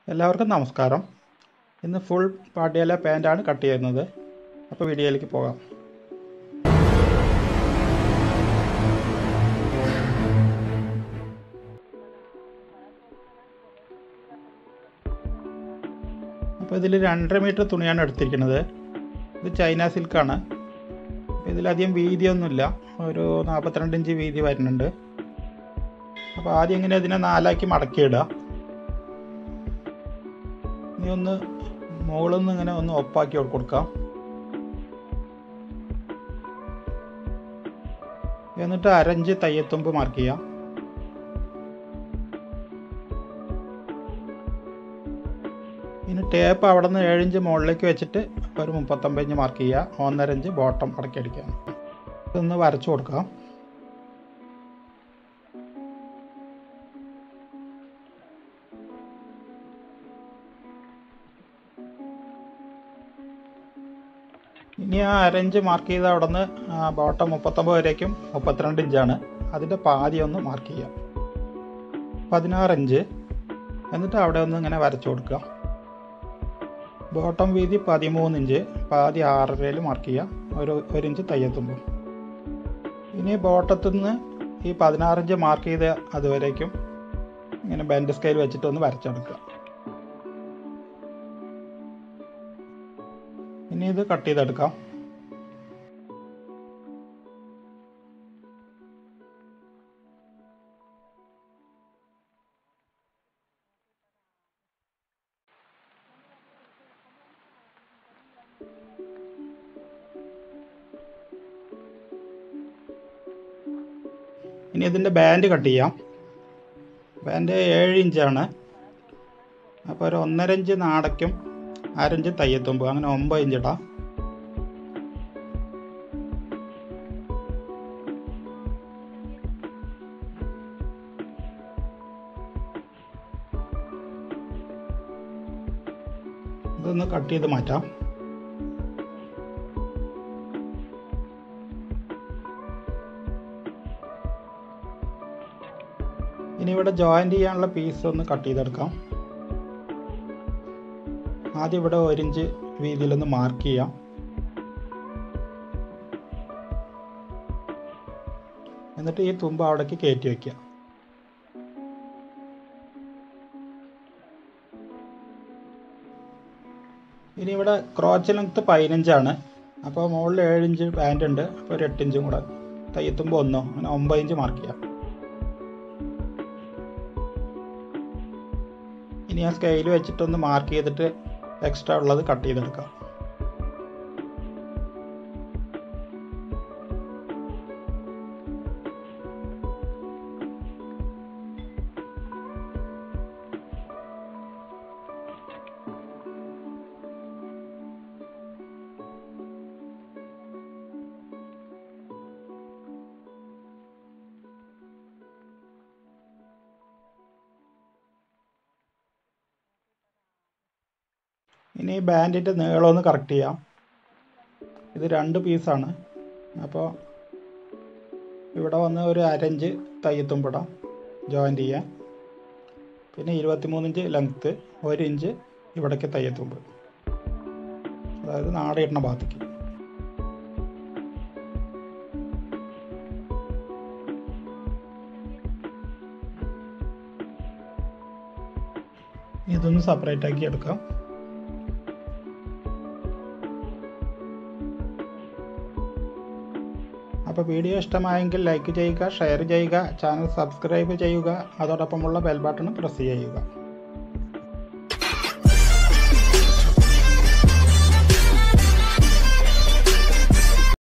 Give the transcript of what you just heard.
എല്ലാവർക്കും നമസ്കാരം ഇന്ന് ഫുൾ പാട്ടിയാല പാൻറ്റാണ് കട്ട് ചെയ്യുന്നത് അപ്പോൾ വീഡിയോയിലേക്ക് പോകാം അപ്പോൾ ഇതിൽ രണ്ടര മീറ്റർ തുണിയാണ് എടുത്തിരിക്കുന്നത് ഇത് ചൈന സിൽക്കാണ് ഇതിലധികം വീതിയൊന്നുമില്ല ഒരു നാൽപ്പത്തിരണ്ട് ഇഞ്ച് വീതി വരുന്നുണ്ട് അപ്പോൾ ആദ്യം ഇങ്ങനെ ഇതിനെ നാലാക്കി മടക്കിയിടുക ഇനി ഒന്ന് മുകളിൽ നിന്ന് ഇങ്ങനെ ഒന്ന് ഒപ്പാക്കി കൊടുക്കാം എന്നിട്ട് അരഞ്ച് തയ്യത്തുമ്പ് മാർക്ക് ചെയ്യാം ഇനി ടേപ്പ് അവിടെ നിന്ന് ഏഴിഞ്ച് മുകളിലേക്ക് വെച്ചിട്ട് ഒരു മുപ്പത്തൊമ്പത് ഇഞ്ച് മാർക്ക് ചെയ്യുക ഒന്നര ഇഞ്ച് ബോട്ടം അടക്കി അടിക്കാം ഇതൊന്ന് വരച്ചു കൊടുക്കാം ഇനി ആ അരഞ്ച് മാർക്ക് ചെയ്ത അവിടെ നിന്ന് ബോട്ടം മുപ്പത്തൊമ്പത് വരേക്കും മുപ്പത്തിരണ്ട് ഇഞ്ചാണ് അതിൻ്റെ പാതി ഒന്ന് മാർക്ക് ചെയ്യാം പതിനാറ് ഇഞ്ച് എന്നിട്ട് അവിടെ ഒന്ന് ഇങ്ങനെ വരച്ചു കൊടുക്കുക ബോട്ടം വീതി പതിമൂന്ന് ഇഞ്ച് പാതി ആറരയിൽ മാർക്ക് ചെയ്യുക ഒരു ഒരു ഇഞ്ച് തയ്യത്തുമ്പോൾ ഇനി ബോട്ടത്തിൽ നിന്ന് ഈ പതിനാറിഞ്ച് മാർക്ക് ചെയ്ത അതുവരേക്കും ഇങ്ങനെ ബെൻഡ് സ്കെയിൽ വെച്ചിട്ട് ഒന്ന് വരച്ചെടുക്കുക ഇനി ഇത് കട്ട് ചെയ്തെടുക്കാം ഇനി ഇതിൻ്റെ ബാൻഡ് കട്ട് ചെയ്യാം ബാൻഡ് ഏഴ് ഇഞ്ചാണ് അപ്പോൾ ഒരു ഒന്നര ഇഞ്ച് നാടയ്ക്കും അരഞ്ച് തയ്യത്തുമ്പ് അങ്ങനെ ഒമ്പത് ഇഞ്ച് ഇടാം ഇതൊന്ന് കട്ട് ചെയ്ത് മാറ്റാം ഇനി ഇവിടെ ജോയിൻ്റ് ചെയ്യാനുള്ള പീസ് ഒന്ന് കട്ട് ചെയ്തെടുക്കാം ആദ്യം ഇവിടെ ഒരു ഇഞ്ച് വീതിയിലൊന്ന് മാർക്ക് ചെയ്യാം എന്നിട്ട് ഈ തുമ്പ് അവിടേക്ക് കയറ്റി വയ്ക്കുക ഇനി ഇവിടെ ക്രോച്ച് ലെങ്ത്ത് പതിനഞ്ചാണ് അപ്പോൾ മുകളിൽ ഏഴ് ഇഞ്ച് പാൻറ് ഉണ്ട് അപ്പോൾ ഒരു എട്ട് ഇഞ്ചും കൂടെ തയ്യത്തുമ്പോൾ ഒന്നോ അങ്ങനെ ഒമ്പത് ഇഞ്ച് മാർക്ക് ചെയ്യാം ഇനി ആ സ്കെയിൽ വെച്ചിട്ടൊന്ന് മാർക്ക് ചെയ്തിട്ട് എക്സ്ട്രാ ഉള്ളത് കട്ട് ചെയ്തെടുക്കാം ഇനി ബാൻഡിൻ്റെ നീളം ഒന്ന് കറക്റ്റ് ചെയ്യാം ഇത് രണ്ട് പീസാണ് അപ്പോൾ ഇവിടെ വന്ന് ഒരു അരഞ്ച് തയ്യത്തുമ്പിടാം ജോയിൻ്റ് ചെയ്യാൻ പിന്നെ ഇരുപത്തിമൂന്ന് ഇഞ്ച് ലെങ്ത്ത് ഒരു ഇഞ്ച് ഇവിടേക്ക് തയ്യത്തുമ്പ് അതായത് നാടയിടുന്ന ഭാഗത്തേക്ക് ഇതൊന്ന് സെപ്പറേറ്റ് ആക്കി എടുക്കാം അപ്പോൾ വീഡിയോ ഇഷ്ടമായെങ്കിൽ ലൈക്ക് ചെയ്യുക ഷെയർ ചെയ്യുക ചാനൽ സബ്സ്ക്രൈബ് ചെയ്യുക അതോടൊപ്പമുള്ള ബെൽ ബട്ടൺ പ്രസ് ചെയ്യുക